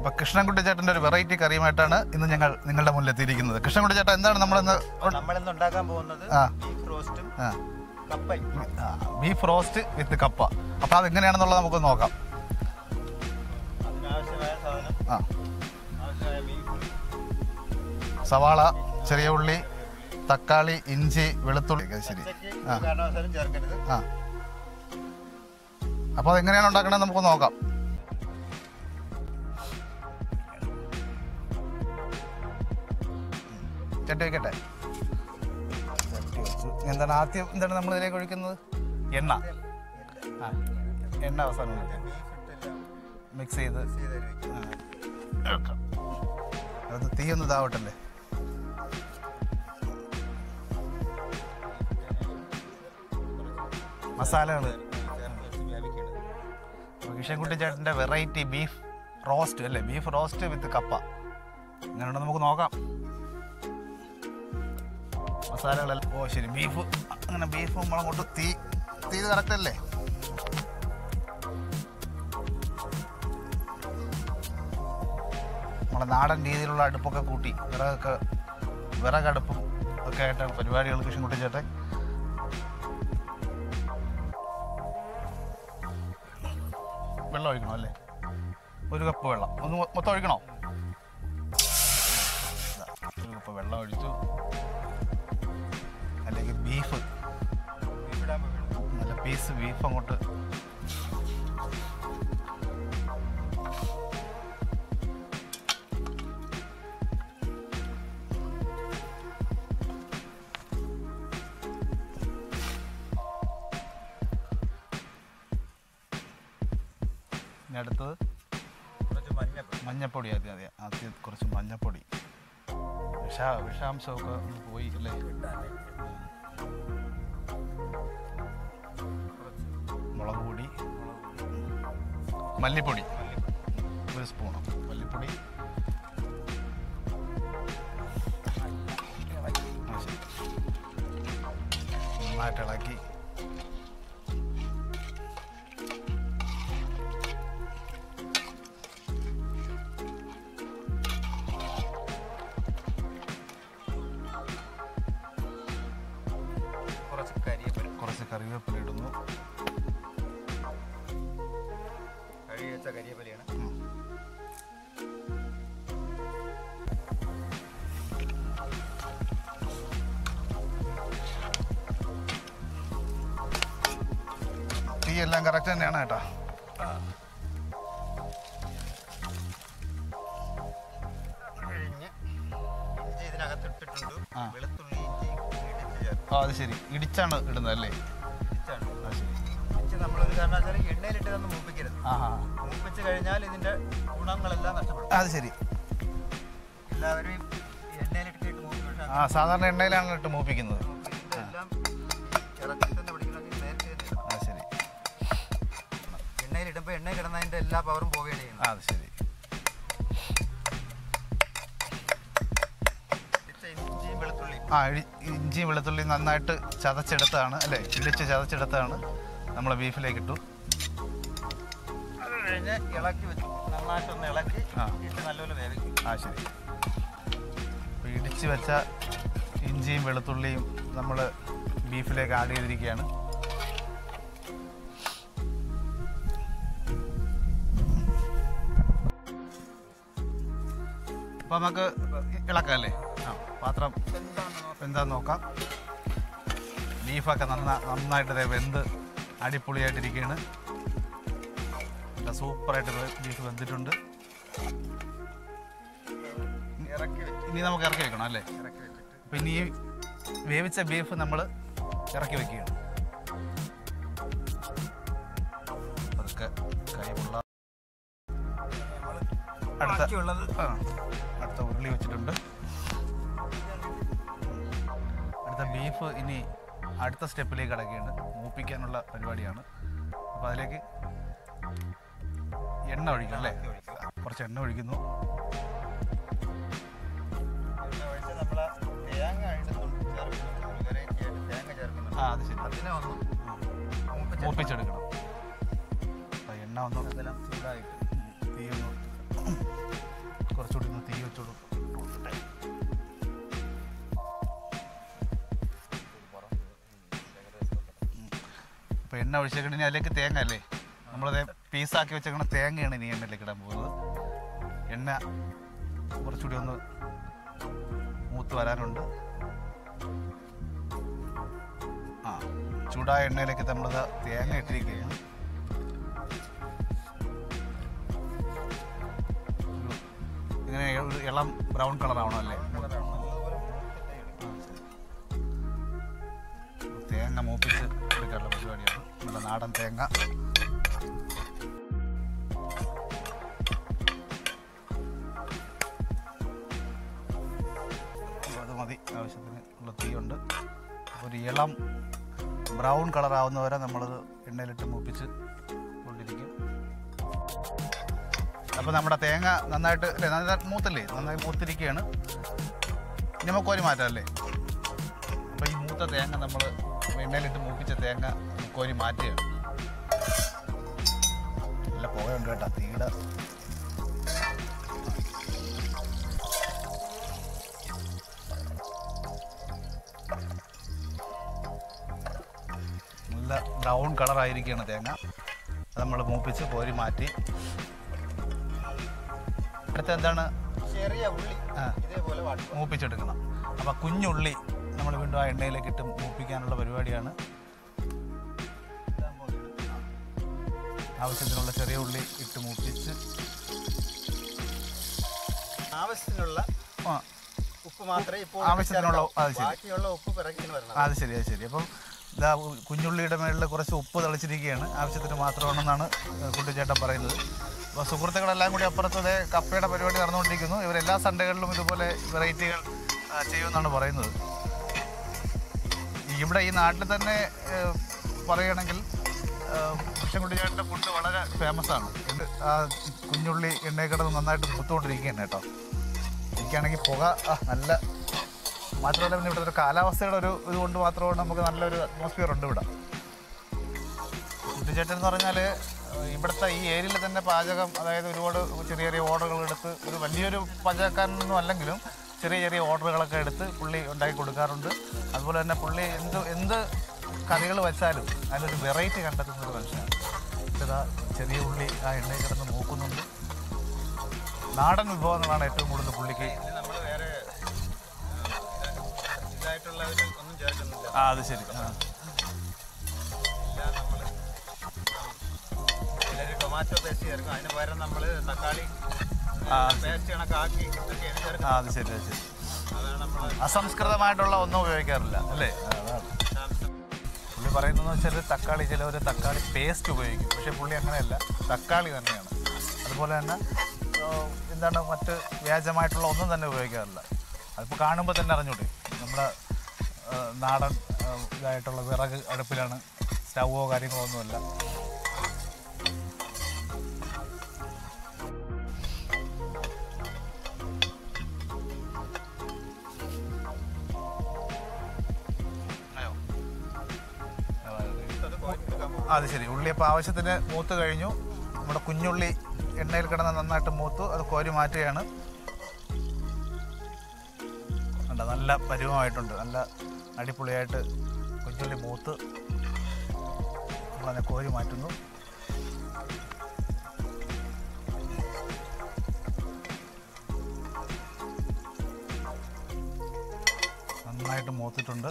അപ്പൊ കൃഷ്ണൻകുട്ടി ചേട്ടന്റെ ഒരു വെറൈറ്റി കറിയുമായിട്ടാണ് ഇന്ന് ഞങ്ങൾ നിങ്ങളുടെ മുന്നിൽ എത്തിയിരിക്കുന്നത് കൃഷ്ണൻകുട്ടി ചേട്ടൻ എന്താണ് നമ്മളിന്ന് നമ്മളിന്ന് ഉണ്ടാക്കാൻ പോകുന്നത് ആ. ബീഫ് റോസ്റ്റും ആ, കപ്പയും ആ, ബീഫ് റോസ്റ്റ് വിത്ത് കപ്പ അപ്പൊ അതെങ്ങനെയാണെന്നുള്ളത് നമുക്ക് നോക്കാം അതിനാവശ്യമായ സാധനം ആ ആവശ്യമായ ബീഫ് സവാള ചെറിയ ഉള്ളി തക്കാളി ഇഞ്ചി വെളുത്തുള്ളി ഒക്കെ ശരി ഉച്ചയ്ക്ക് ആ. ഒരു കാരണവശാലും ചേർക്കരുത് ആ അപ്പോൾ അതെങ്ങനെയാണ് ഉണ്ടാക്കണത് നമുക്ക് നോക്കാം ചട്ടി വയ്ക്കട്ടെ ചട്ടി വെച്ചു ഇനി എന്താണ് ആദ്യം എന്താണ് നമ്മൾ ഇതിലേക്ക് ഒഴിക്കുന്നത് എണ്ണ ആ എണ്ണ അവസാനം ഒഴിക്കാം ബീഫ് ഇട്ടെല്ലാം മിക്സ് ചെയ്ത് മിക്സ് ചെയ്ത് അതിൽ വെക്കുക. ആ, വെക്കാം അത് തീ ഒന്ന് ഇതാവട്ടല്ലേ മസാലകൾ ചേർത്ത് വെച്ച് വേവിക്കണം. കിഷൻകുട്ടി ചേട്ടൻ്റെ വെറൈറ്റി ബീഫ് റോസ്റ്റ് അല്ലേ ബീഫ് റോസ്റ്റ് വിത്ത് കപ്പ അങ്ങനെയുണ്ടോ നമുക്ക് നോക്കാം മസാലകളെല്ലാം ഓ ശരി ബീഫ് അങ്ങനെ ബീഫ് നമ്മളങ്ങോട്ട് തീ തീ കറക്റ്റ് അല്ലേ നമ്മുടെ നാടൻ രീതിയിലുള്ള അടുപ്പൊക്കെ കൂട്ടി വിറകൊക്കെ വിറകടുപ്പും ഒക്കെ ആയിട്ടാണ് പരിപാടികൾ കൃഷ്ണൻകുട്ടി ചേട്ടൻ വെള്ളം ഒഴിക്കണോ അല്ലേ ഒരു കപ്പ് വെള്ളം ഒന്ന് മൊ- മൊത്തം ഒഴിക്കണോ ദാ, ഒരു കപ്പ് വെള്ളം ഒഴിച്ചു അല്ലെങ്കിൽ ബീഫ് ബീഫ് ഇടാൻ പോവുകയാണ്. നല്ല പീസ് ബീഫ് അങ്ങോട്ട് ഇനി അടുത്തത് കുറച്ച് മഞ്ഞപ്പൊടി മഞ്ഞപ്പൊടി ആദ്യം ആദ്യം ആദ്യം കുറച്ച് മഞ്ഞപ്പൊടി വിഷ വിഷാംശമൊക്കെ ഒന്ന് പോയി അല്ലേ മുളക് പൊടി മല്ലിപ്പൊടി ഒരു സ്പൂണ് മല്ലിപ്പൊടി ആ, ശരി. നന്നായിട്ട് ഇളക്കി കുറച്ച് കരിയപ്പല കുറച്ച് കറിവേപ്പില ഇടുന്നു കഴുകി വെച്ച കരിയപ്പലയാണ് തീ എല്ലാം കറക്റ്റ് തന്നെയാണ് കേട്ടോ കഴിഞ്ഞ് ഇഞ്ചി ഇതിനകത്ത് ഇട്ടിട്ടുണ്ട് ആ. വെളുത്തുള്ളി ഇഞ്ചി ഇടിച്ച് ചേർത്ത് ആ അത് ശരി ഇടിച്ചാണ് ഇടുന്നത് അല്ലേ ഇടിച്ചാണ് അത് ശരി ഇടിച്ച് നമ്മളൊരു കാരണവശാലും എണ്ണയിലിട്ട് ഇതൊന്നും മൂപ്പിക്കരുത് ആ ആ മൂപ്പിച്ച് കഴിഞ്ഞാൽ ഇതിന്റെ ഗുണങ്ങളെല്ലാം നഷ്ടപ്പെടും അത് ശരി എല്ലാവരും ഈ എണ്ണയിലിട്ടിട്ട് മൂപ്പി പക്ഷേ ആ സാധാരണ എണ്ണയിലാണ് ഇട്ട് മൂപ്പിക്കുന്നത് ഇതിന്റെ എല്ലാം ഇറക്കി തന്നെ പിടിക്കണമെങ്കിൽ നേരത്തെ തന്നെ ഇടണം. അത് ശരി എണ്ണയിലിടുമ്പോൾ എണ്ണയിൽ കിടന്നതിന്റെ എല്ലാ പവറും പോവുകയാണ് ആ ചെയ്യുന്നത് അത് ശരി ഇടിച്ച ഇഞ്ചിയും വെളുത്തുള്ളിയും ആ ഇ- ഇഞ്ചിയും വെളുത്തുള്ളിയും നന്നായിട്ട് ചതച്ചെടുത്താണ് അല്ലേ ഇടിച്ച് ചതച്ചെടുത്താണ് നമ്മൾ ബീഫിലേക്ക് ഇട്ടു അത് കഴിഞ്ഞ് ഇളക്കി വെച്ചു നന്നായിട്ടൊന്ന് ഇളക്കി ആ. ഇട്ട് നല്ലപോലെ വേവിക്കും ആ ശരി അപ്പോൾ ഇടിച്ച് വെച്ച ഇഞ്ചിയും വെളുത്തുള്ളിയും നമ്മൾ ബീഫിലേക്ക് ആഡ് ചെയ്തിരിക്കുകയാണ് അപ്പോൾ നമുക്ക് ഇളക്കാം അല്ലേ ആ പാത്രം എന്താന്ന് നോക്കാം ബീഫൊക്കെ നന്ന നന്നായിട്ട് ദേ വെന്ത് അടിപൊളിയായിട്ടിരിക്കുകയാണ് നല്ല സൂപ്പറായിട്ട് വെ- ബീഫ് വെന്തിട്ടുണ്ട് ഇറക്കി വെച്ചു ഇനി നമുക്ക് ഇറക്കി വെക്കണം അല്ലേ ഇറക്കി വെച്ചിട്ട് അപ്പം ഇനി ഈ വേവിച്ച ബീഫ് നമ്മൾ ഇറക്കി വെക്കുകയാണ് അതൊക്കെ കൈമുള്ള അടുത്ത ബാക്കിയുള്ളത് ആ അടുത്ത ഉരുളി വെച്ചിട്ടുണ്ട് അടുത്ത ബീഫ് ഇനി അടുത്ത സ്റ്റെപ്പിലേക്ക് കിടക്കുകയാണ് മൂപ്പിക്കാനുള്ള പരിപാടിയാണ് അപ്പോൾ അതിലേക്ക് എണ്ണ ഒഴിക്കും അല്ലേ ബാക്കി ഒഴിക്കുക. കുറച്ച് എണ്ണ ഒഴിക്കുന്നു എണ്ണ ഒഴിച്ച് നമ്മള് തേങ്ങ ഇടുന്നുണ്ട് ചേർക്കുന്നുണ്ട് ഒരു വെറൈറ്റി ആയിട്ട് തേങ്ങ ചേർക്കുന്നുണ്ട് ആ അത് ശരി അതിനെ ഒന്ന് മൂപ്പിച്ച് മൂപ്പിച്ചെടുക്കണം അപ്പോൾ എണ്ണ ഒന്ന് അതെല്ലാം ചൂടായിട്ട് തീ ഒന്ന് അപ്പോൾ എണ്ണ ഒഴിച്ചേക്കണ ഇനി അതിലേക്ക് തേങ്ങ അല്ലേ നമ്മളത് പീസാക്കി വെച്ചേക്കണ തേങ്ങയാണ് ഇനി എണ്ണയിലേക്ക് ഇടാൻ പോകുന്നത് എണ്ണ കുറച്ചുകൂടി ഒന്ന് മൂത്ത് വരാനുണ്ട് ആ ചൂടായ എണ്ണയിലേക്ക് നമ്മളത് തേങ്ങ ഇട്ടിരിക്കുകയാണ് ഒരു- ഇങ്ങനെ ഒരു ഇളം ബ്രൗൺ കളർ ആവണം അല്ലേ തേങ്ങ മൂപ്പിച്ച് എടുക്കാനുള്ള പരിപാടിയാണ് നല്ല നാടൻ തേങ്ങ അത് മതി ആവശ്യത്തിന് ഉള്ള തീയുണ്ട് ഒരു ഇളം ബ്രൗൺ കളർ ആവുന്നവരെ നമ്മളത് എണ്ണയിലിട്ട് മൂപ്പിച്ച് കൊണ്ടിരിക്കും അപ്പോൾ നമ്മുടെ തേങ്ങ നന്നായിട്ട് അല്ലേ നന്നായിട്ട് മൂത്തല്ലേ നന്നായി മൂത്തിരിക്കുകയാണ് ഇനി നമുക്ക് കോരി മാറ്റാം അല്ലേ അപ്പോൾ ഈ മൂത്ത തേങ്ങ നമ്മൾ എണ്ണയിലിട്ട് മൂപ്പിച്ച തേങ്ങ കോരി മാറ്റുകയാണ് നല്ല പുകയുണ്ട് കേട്ടോ തീയുടെ നല്ല ബ്രൗൺ കളറായിരിക്കുകയാണ് തേങ്ങ അത് നമ്മൾ മൂപ്പിച്ച് കോരി മാറ്റി അടുത്ത എന്താണ് ചെറിയ ഉള്ളി ആ. ഇതേപോലെ വാട്ടുക മൂപ്പിച്ചെടുക്കണം അപ്പോൾ കുഞ്ഞുള്ളി നമ്മൾ വീണ്ടും ആ എണ്ണയിലേക്ക് ഇട്ട് മൂപ്പിക്കാനുള്ള പരിപാടിയാണ് ആവശ്യത്തിനുള്ള ചെറിയ ഉള്ളി ഇട്ട് മൂപ്പിച്ച് ആവശ്യത്തിനുള്ള ആ ഉപ്പ് മാത്രമേ ഇപ്പോൾ ആവശ്യത്തിനുള്ള അത് ശരി. ബാക്കിയുള്ള ഉപ്പ് പിറകിന് വരണം അത് ശരി അത് ശരി അപ്പം ഇതാ കുഞ്ഞുള്ളിയുടെ മേളിൽ കുറച്ച് ഉപ്പ് തളിച്ചിരിക്കുകയാണ് ആവശ്യത്തിന് മാത്രമാണെന്നാണ് കുട്ടിച്ചേട്ടൻ പറയുന്നത് അപ്പോൾ സുഹൃത്തുക്കളെല്ലാം കൂടി അപ്പുറത്തത് കപ്പയുടെ പരിപാടി നടന്നുകൊണ്ടിരിക്കുന്നു ഇവരെല്ലാ സൺഡേകളിലും ഇതുപോലെ വെറൈറ്റികൾ ആ, ചെയ്യുമെന്നാണ് പറയുന്നത് ഇവിടെ ഈ നാട്ടിൽ തന്നെ ഏഹ്, പറയുകയാണെങ്കിൽ കൃഷ്ണൻകുട്ടിച്ചേട്ടൻ്റെ ഫുഡ് വളരെ ഫേമസ് ആണ് ഇത് ആ കുഞ്ഞുള്ളി എണ്ണയിൽ കിടന്ന് നന്നായിട്ട് മൂത്തുകൊണ്ടിരിക്കുകയാണ് കേട്ടോ എനിക്കാണെങ്കിൽ പുക ആ, നല്ല മാത്രമല്ല പിന്നെ ഇവിടുത്തെ ഒരു കാലാവസ്ഥയുടെ ഒരു ഇതുകൊണ്ട് മാത്രമാണ് നമുക്ക് നല്ലൊരു അറ്റ്മോസ്ഫിയർ ഉണ്ട് ഇവിടെ കുട്ടിച്ചേട്ടൻ എന്ന് പറഞ്ഞാൽ ഇവിടുത്തെ ഈ ഏരിയയിൽ തന്നെ പാചകം അതായത് ഒരുപാട് ചെറിയ ചെറിയ ഓർഡറുകൾ എടുത്ത് ഒരു വലിയൊരു പാചകക്കാരനൊന്നും അല്ലെങ്കിലും ചെറിയ ചെറിയ ഓർഡറുകളൊക്കെ എടുത്ത് പുള്ളി ഉണ്ടാക്കി കൊടുക്കാറുണ്ട് അതുപോലെ തന്നെ പുള്ളി എന്ത് എന്ത് കറികൾ വെച്ചാലും അതിലൊരു വെറൈറ്റി കണ്ടെത്തുന്ന ഒരു മനുഷ്യനാണ് ഇതാ ചെറിയ ഉള്ളി ആ എണ്ണയിൽ കിടന്ന് നോക്കുന്നുണ്ട് നാടൻ വിഭവങ്ങളാണ് ഏറ്റവും കൂടുതൽ പുള്ളിക്ക് നമ്മൾ വേറെ ആ, ഇതായിട്ടുള്ള ഒരു ഒന്നും ചേർക്കുന്നില്ല ആ അത് ശരി ആ എല്ലാം നമ്മൾ ചിലർ ടൊമാറ്റോ പേസ്റ്റ് ചേർക്കും അതിന് പകരം നമ്മൾ തക്കാളി ആ, പേസ്റ്റ് കണക്കാക്കി ഒക്കെയാണ് ആ ചേർക്കുന്നത് അത് ശരി അത് ശരി അതാണ് നമ്മൾ അസംസ്കൃതമായിട്ടുള്ള ഒന്നും ഉപയോഗിക്കാറില്ല അല്ലേ പുള്ളി പറയുന്നതെന്ന് വെച്ചാൽ തക്കാളി ചിലവർ തക്കാളി പേസ്റ്റ് ഉപയോഗിക്കും പക്ഷേ പുള്ളി അങ്ങനെയല്ല തക്കാളി തന്നെയാണ് അതുപോലെ തന്നെ ആ, എന്താണ് മറ്റ് വ്യാജമായിട്ടുള്ള ഒന്നും തന്നെ ഉപയോഗിക്കാറില്ല അതിപ്പോൾ കാണുമ്പോൾ തന്നെ അറിഞ്ഞൂടെ നമ്മുടെ ആ, നാടൻ ആ, ഇതായിട്ടുള്ള വിറക് അടുപ്പിലാണ് സ്റ്റൗവോ കാര്യങ്ങളോ ഒന്നുമല്ല അയ്യോ. അത് കോരിയെടുക്കാൻ പോകും അത് ശരി ഉള്ളി അപ്പോൾ ആവശ്യത്തിന് മൂത്ത് കഴിഞ്ഞു നമ്മുടെ കുഞ്ഞുള്ളി എണ്ണയിൽ കിടന്ന് നന്നായിട്ട് മൂത്തു അത് കോരി മാറ്റുകയാണ് കണ്ട നല്ല പരുവമായിട്ടുണ്ട് നല്ല അടിപൊളിയായിട്ട് കുഞ്ഞുള്ളി മൂത്ത് നമ്മളതിനെ കോരി മാറ്റുന്നു നന്നായിട്ട് മൂത്തിട്ടുണ്ട്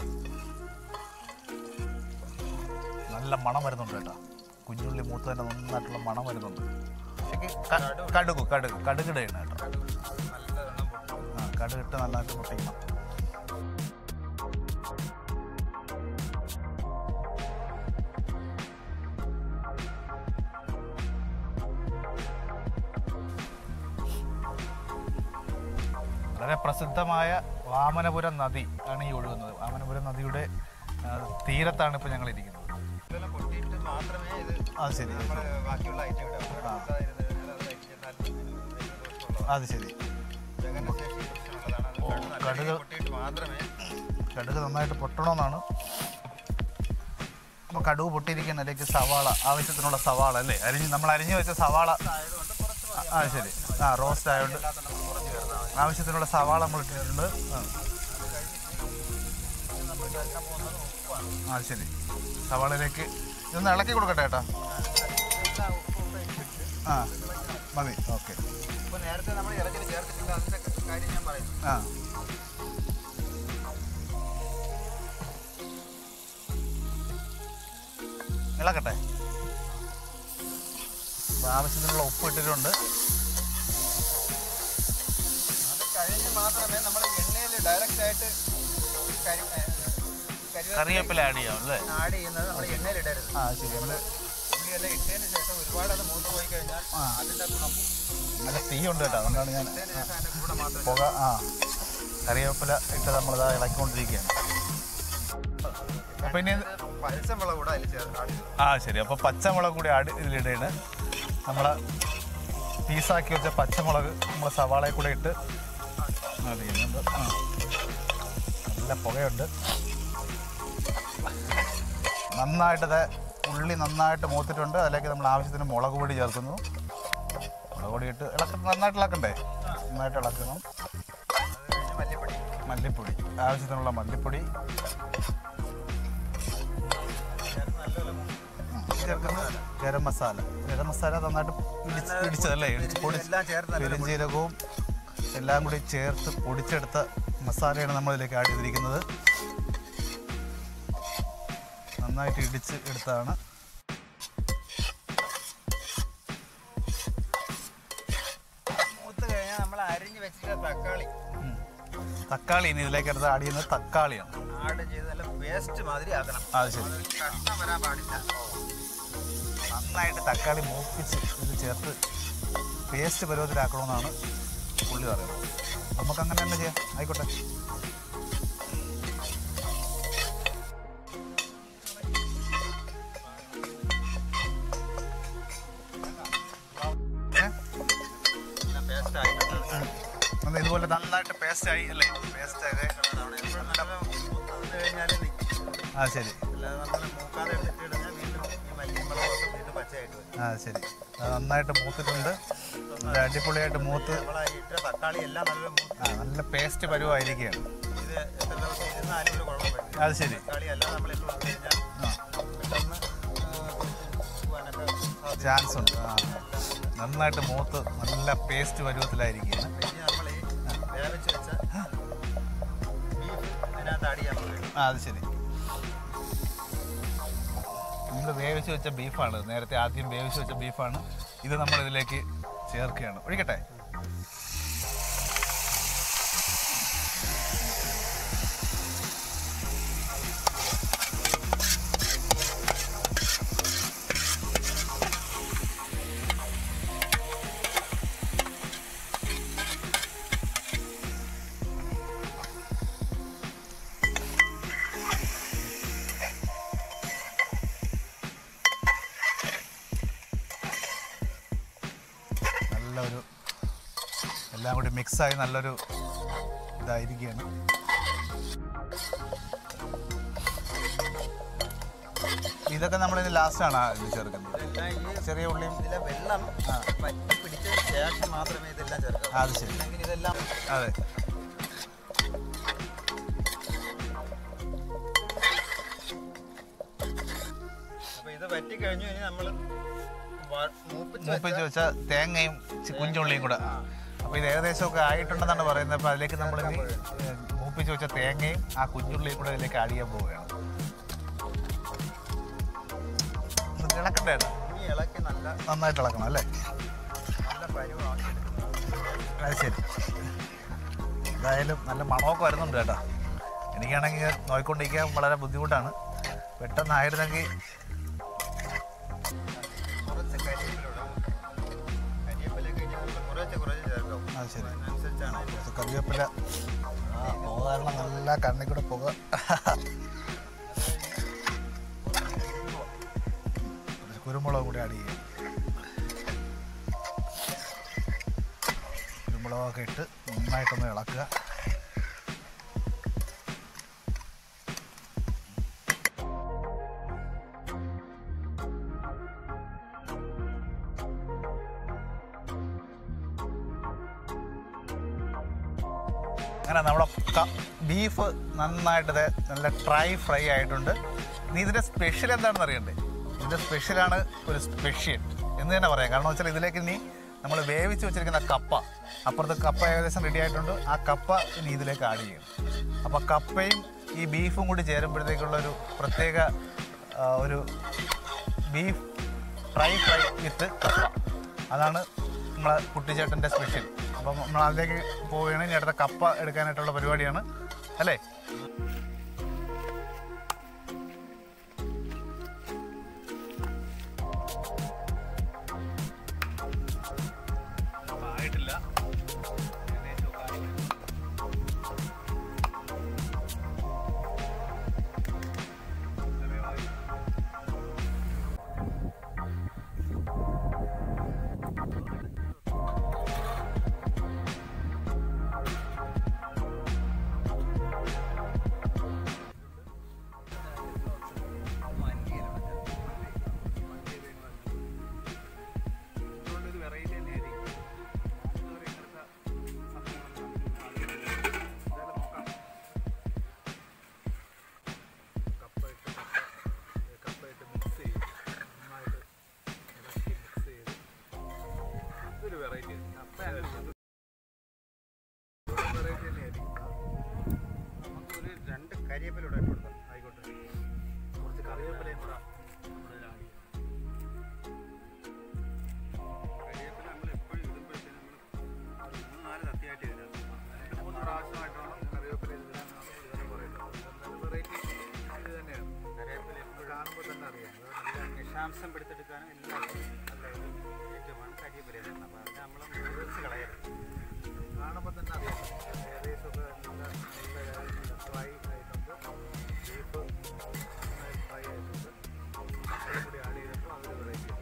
നല്ല മണം വരുന്നുണ്ട് കേട്ടോ കുഞ്ഞുള്ളി മൂത്ത് തന്നെ നന്നായിട്ടുള്ള മണം വരുന്നുണ്ട് ശരിക്ക് ക- കടുക് കടുക് കടുകിടയാണ് കേട്ടോ നല്ലവണ്ണം പൊട്ടും ആ കടുകിട്ട് നന്നായിട്ട് പൊട്ടിക്കണം വളരെ പ്രസിദ്ധമായ വാമനപുരം നദി ആണ് ഈ ഒഴുകുന്നത് വാമനപുരം നദിയുടെ ആ, തീരത്താണ് ഇപ്പോൾ ഞങ്ങൾ ഇരിക്കുന്നത് ഇതെല്ലാം പൊട്ടിയിട്ട് മാത്രമേ ഇത് അത് ശരി നമ്മൾ ബാക്കിയുള്ള ഐറ്റം ഇടാം ആ. ഉണ്ടായിരുന്നത് അത് വെച്ചിരുന്നാൽ ദോഷമുള്ളതാണ്. അത് ശരി ദഹനശേഷി പ്രശ്നമുള്ളതാണ്. അത് ഓ, നല്ല കടുക്. രീതിയിൽ പൊട്ടിയിട്ട് മാത്രമേ കടുക് നന്നായിട്ട് പൊട്ടണമെന്നാണ് അപ്പോൾ കടുക് പൊട്ടിയിരിക്കുന്ന അതിലേക്ക് സവാള ആവശ്യത്തിനുള്ള സവാള അല്ലേ അരിഞ്ഞ് നമ്മൾ അരിഞ്ഞു വെച്ച സവാള ആയതുകൊണ്ട് കുറച്ച് മതി. ആ ശരി ആ റോസ്റ്റ് ആയതുകൊണ്ട് അല്ലാത്ത നമുക്ക് കുറച്ച് ചേർത്താൽ മതി. ആവശ്യത്തിനുള്ള സവാള നമ്മൾ ഇട്ടിട്ടുണ്ട് ആ. നമ്മൾ ചേർക്കാൻ പോകുന്നത് ഉപ്പാണ്. ആ ശരി സവാളയിലേക്ക് ഇതൊന്ന് ഇളക്കി കൊടുക്കട്ടെ ഏട്ടാ എല്ലാം ഉപ്പും കൂടെ ഇട്ടിട്ട് ആ മതി ഓക്കെ ഇപ്പൊ നേരത്തെ നമ്മൾ ഇറച്ചിൽ ചേർത്തിട്ടുണ്ട് അതിന്റെ കാര്യം ഞാൻ പറയും ആ ഇളക്കട്ടെ അപ്പൊ ആവശ്യത്തിനുള്ള ഉപ്പ് ഇട്ടിട്ടുണ്ട് അത് കഴിഞ്ഞ് മാത്രമേ നമ്മൾ എണ്ണയിൽ ഡയറക്റ്റ് ആയിട്ട് കരി കരി കറിവേപ്പില ആഡ് ചെയ്യാം അല്ലേ ആഡ് ചെയ്യുന്നത് നമ്മൾ എണ്ണയിൽ ഇടരുത് ആ ശരി നമ്മൾ ഉള്ളിയെല്ലാം ഇട്ടതിന് ശേഷം ഒരുപാട് അത് മൂത്ത് പോയി കഴിഞ്ഞാൽ ആ. അതിന്റെ ഗുണം പോകും. നല്ല തീ ഉണ്ട് കേട്ടോ അതുകൊണ്ടാണ് ഞാൻ ഇട്ടതിന് ശേഷം അതിന്റെ കൂടെ മാത്രമേ പുക ആ കറിവേപ്പില ഇട്ട് നമ്മളിതാ ഇളക്കിക്കൊണ്ടിരിക്കുകയാണ് അപ്പം ഇനി പരസ്യമുള്ള കൂടെ അതിൽ ചേർത്ത് ആഡ് ചെയ്തു ആ ശരി അപ്പോൾ പച്ചമുളക് കൂടി ആഡ് ഇതിലിടയാണ് നമ്മൾ പീസാക്കി വെച്ച പച്ചമുളക് നമ്മൾ സവാളയിൽ കൂടെ ഇട്ട് ആഡ് ചെയ്യുന്നുണ്ട് ആ നല്ല പുകയുണ്ട് നന്നായിട്ട് ദേ ഉള്ളി നന്നായിട്ട് മൂത്തിട്ടുണ്ട് അതിലേക്ക് നമ്മൾ ആവശ്യത്തിന് മുളക് പൊടി ചേർക്കുന്നു മുളക് പൊടി ഇട്ട് ഇളക്ക നന്നായിട്ട് ഇളക്കണ്ടേ നന്നായിട്ട് ഇളക്കണം അത് കഴിഞ്ഞ് മല്ലിപ്പൊടി മല്ലിപ്പൊടി ആവശ്യത്തിനുള്ള മല്ലിപ്പൊടി ചേർത്ത് നല്ലപോലെ മൂത്ത് ചേർക്കുന്നത് ഗരം മസാല ഗരം മസാല നന്നായിട്ട് ഇടിച്ച് ഇടിച്ചതല്ലേ ഇടിച്ച് പൊടിച്ച് എല്ലാം ചേർത്ത് നല്ല പെരുംജീരകവും എല്ലാം കൂടി ചേർത്ത് പൊടിച്ചെടുത്ത മസാലയാണ് നമ്മൾ ഇതിലേക്ക് ആഡ് ചെയ്തിരിക്കുന്നത് നന്നായിട്ട് ഇടിച്ച് എടുത്താണ് മൂത്ത് കഴിഞ്ഞാൽ നമ്മൾ അരിഞ്ഞ് വെച്ചിട്ട് തക്കാളി ഉം. തക്കാളി ഇനി ഇതിലേക്ക് എടുത്ത് ആഡ് ചെയ്യുന്നത് തക്കാളിയാണ് ആഡ് ചെയ്ത് നല്ല പേസ്റ്റ് മാതിരി ആക്കണം അത് ശരി അതൊരു കഷ്ണം വരാൻ പാടില്ല നന്നായിട്ട് തക്കാളി മൂപ്പിച്ച് ഇത് ചേർത്ത് പേസ്റ്റ് പരുവത്തിലാക്കണമെന്നാണ് പുള്ളി പറയുന്നത് നമുക്ക് അങ്ങനെ തന്നെ ചെയ്യാം ആയിക്കോട്ടെ ഏ? പേസ്റ്റ് ആയിട്ടുണ്ട് ഒന്ന് ഇതുപോലെ നന്നായിട്ട് പേസ്റ്റ് ആയി അല്ലേ പേസ്റ്റ് ആയത് കഴിഞ്ഞാൽ നിൽക്കും ആ ശരി അല്ലാതെ നമ്മൾ മൂക്കാതെ എടുത്തിട്ട് ഇടുന്ന വീണ്ടും ഈ മല്ലിയും മുളകൊക്കെ വീണ്ടും പച്ചയായിട്ട് വരും ആ ശരി അത് നന്നായിട്ട് മൂത്തിട്ടുണ്ട് നല്ല അടിപൊളിയായിട്ട് മൂത്ത് നമ്മൾ ഇട്ട തക്കാളി എല്ലാം നല്ല മൂത്ത് ആ നല്ല പേസ്റ്റ് പരുവായിരിക്കുകയാണ് ഇത് എത്ര ദിവസം ഇരുന്നാലും ഒരു കുഴപ്പം വരില്ല അത് ശരി തക്കാളി എല്ലാം നമ്മൾ ഇട്ട് കൊടുത്തു കഴിഞ്ഞാൽ ആ പെട്ടെന്ന് പോകാനൊക്കെ സാധ്യത ചാൻസ് ഉണ്ട് ആ നന്നായിട്ട് മൂത്ത് നല്ല പേസ്റ്റ് പരുവത്തിലായിരിക്കുകയാണ് ഇനി നമ്മൾ ഈ വേവിച്ച് വെച്ച ബീഫ് ഇതിനകത്ത് ആഡ് ചെയ്യാൻ പോകും ആ അത് ശരി നമ്മൾ വേവിച്ച് വെച്ച ബീഫാണ് നേരത്തെ ആദ്യം വേവിച്ച് വെച്ച ബീഫാണ് ഇത് നമ്മൾ ഇതിലേക്ക് ചേർക്കുകയാണ് ഒഴിക്കട്ടെ നല്ലൊരു എല്ലാം കൂടി മിക്സായി നല്ലൊരു ഇതായിരിക്കുകയാണ് ഇതൊക്കെ നമ്മൾ ഇനി ലാസ്റ്റാണ് ഇത് ചേർക്കുന്നത് ഇതെല്ലാം ഈ ചെറിയ ഉള്ളിയും ഇതിലെ വെള്ളം വറ്റി പിടിച്ചതിന് ശേഷം മാത്രമേ ഇതെല്ലാം ചേർക്കാവൂ ആ, അത് ശരി അല്ലെങ്കിൽ ഇതെല്ലാം അതെ അപ്പൊ ഇത് വറ്റി കഴിഞ്ഞു ഇനി നമ്മൾ മൂപ്പിച്ച് മൂപ്പിച്ച് വെച്ച തേങ്ങയും ചി- കുഞ്ചുള്ളിയും കൂടെ അപ്പോൾ ഇത് ഏകദേശമൊക്കെ ആയിട്ടുണ്ടെന്നാണ് പറയുന്നത് അപ്പോൾ അതിലേക്ക് നമ്മൾ ഇനി ഏഹ്, മൂപ്പിച്ച് വെച്ച തേങ്ങയും ആ കുഞ്ഞുള്ളിയും കൂടെ ഇതിലേക്ക് ആഡ് ചെയ്യാൻ പോവുകയാണ് ഇത് ഇളക്കണ്ടേ ഏട്ടാ? ഇനി ഇളക്കി നല്ല നന്നായിട്ട് ഇളക്കണം അല്ലേ നല്ല പരുവാക്കി എടുക്കണം അത് ശരി എന്തായാലും നല്ല മണമൊക്കെ വരുന്നുണ്ട് കേട്ടോ എനിക്കാണെങ്കിൽ നോക്കിക്കൊണ്ടിരിക്കാൻ വളരെ ബുദ്ധിമുട്ടാണ് പെട്ടെന്നായിരുന്നെങ്കിൽ കുറച്ച് കരിവേപ്പിലൂടെ കരിവേപ്പിലേക്ക് ഇനി നമ്മൾ കുറച്ച് കുറച്ച് ചേർക്കും അത് ശരി അതിനനുസരിച്ചാണ് ഇത്. കുറച്ച് കറിവേപ്പില ആ പുക കാരണം നല്ല കണ്ണിൽ കൂടെ പുക കുറച്ച് കുരുമുളക് കൂടി ആഡ് ചെയ്യും കുരുമുളകൊക്കെ ഇട്ട് നന്നായിട്ടൊന്ന് ഇളക്കുക അങ്ങനെ നമ്മുടെ ബീഫ് നന്നായിട്ട് ദേ നല്ല ഡ്രൈ ഫ്രൈ ആയിട്ടുണ്ട് നീ ഇതിൻ്റെ സ്പെഷ്യൽ എന്താണെന്ന് അറിയണ്ടേ ഇതിൻ്റെ സ്പെഷ്യലാണ് ഒരു സ്പെഷ്യൽ എന്ന് തന്നെ പറയാം കാരണം വെച്ചാൽ ഇതിലേക്ക് ഇനി നമ്മൾ വേവിച്ച് വെച്ചിരിക്കുന്ന കപ്പ അപ്പുറത്ത് കപ്പ ഏകദേശം റെഡി ആയിട്ടുണ്ട് ആ കപ്പ ഇനി ഇതിലേക്ക് ആഡ് ചെയ്യും അപ്പോൾ കപ്പയും ഈ ബീഫും കൂടി ചേരുമ്പോഴത്തേക്കുള്ള ഒരു പ്രത്യേക ആ, ഒരു ബീഫ് ഫ്രൈ ഫ്രൈ വിത്ത് കപ്പ അതാണ് നമ്മളെ കുട്ടിച്ചേട്ടൻ്റെ സ്പെഷ്യൽ അപ്പം നമ്മൾ അതിലേക്ക് പോവുകയാണ് ഇനി അടുത്ത കപ്പ എടുക്കാനായിട്ടുള്ള പരിപാടിയാണ് അല്ലേ ആയിട്ടില്ല നമുക്കൊരു രണ്ട് കരിയേപ്പില ഇവിടെ ഇട്ട് കൊടുക്കാം ആയിക്കോട്ടെ കുറച്ച് കറിവേപ്പിലയും കൂടെ നമ്മുടെ ഇതിൽ add ചെയ്യാം. കരിയേപ്പില നമ്മൾ എപ്പോഴും ഇടുമ്പോഴത്തേനും നമ്മൾ ഒരു മൂന്ന് നാല് തത്തിയായിട്ട് ഇടാം രണ്ട് മൂന്ന് പ്രാവശ്യമായിട്ടാണ് കറിവേപ്പില ഇതിലാണ് ഇതുവരെ പറയുന്നത് എന്തായാലും വെറൈറ്റി ഇത് തന്നെയാണ് കരിയേപ്പില എപ്പോഴും കാണുമ്പോൾ തന്നെ അറിയാം അത് നല്ല വിഷാംശം പിടുത്തെടുക്കാനും എല്ലാവർക്കും നല്ല ഒരു ഐറ്റമാണ് കരിയേപ്പില എന്ന് അപ്പോൾ അത് നമ്മൾ മുറിച്ച് കളയരുത് കാണുമ്പോൾ തന്നെ അറിയാം ഏകദേശമൊക്കെ നല്ല നല്ല ഫ്രൈ ആയിട്ടുണ്ട് ബീഫ് നന്നായി ഫ്രൈ ആയിട്ടുണ്ട് മസാല കൂടി ആഡ് ചെയ്തപ്പോൾ അതൊരു വെറൈറ്റി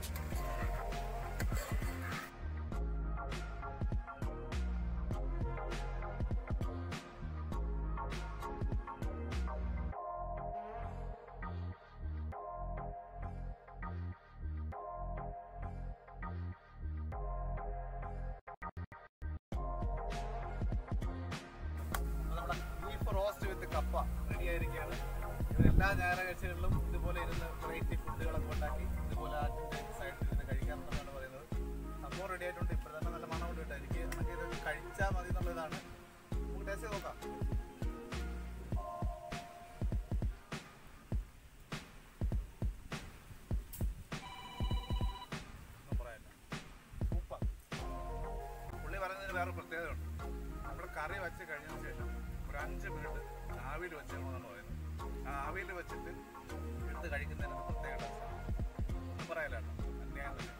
നമ്മുടെ ബീഫ് റോസ്റ്റ് വിത്ത് കപ്പ റെഡി ആയിരിക്കുകയാണ് ഇത് എല്ലാ ഞായറാഴ്ചകളിലും ഇതുപോലെ ഇരുന്ന് വെറൈറ്റി ഫുഡുകളൊക്കെ ഉണ്ടാക്കി ഇതുപോലെ ആറ്റിൻ്റെ സൈഡിൽ ഇരുന്ന് കഴിക്കാമെന്നാണ് പറയുന്നത് സംഭവം റെഡി ആയിട്ടുണ്ട് ഇപ്പോൾ തന്നെ നല്ല മണം കൊണ്ട് കിട്ടും എനിക്ക് നമുക്ക് ഇത് കഴിച്ചാൽ മതി എന്നുള്ളതാണ് നമുക്ക് ടേസ്റ്റ് ചെയ്ത് നോക്കാം ഒന്നും പറയാനില്ല സൂപ്പർ പുള്ളി പറയുന്നതിന് വേറെ പ്രത്യേകതയുണ്ട് നമ്മൾ കറി വെച്ച് കഴിഞ്ഞതിന് ശേഷം ഒരു അഞ്ച് മിനിറ്റ് ആവിയിൽ വെച്ചേക്കണമെന്നാണ് പറയുന്നത് ആ ആവിയിൽ വെച്ചിട്ട് എടുത്ത് കഴിക്കുന്നതിന് ഒരു പ്രത്യേക ടേസ്റ്റാണ് ഒന്നും പറയാനില്ല കേട്ടോ അന്യായം തന്നെ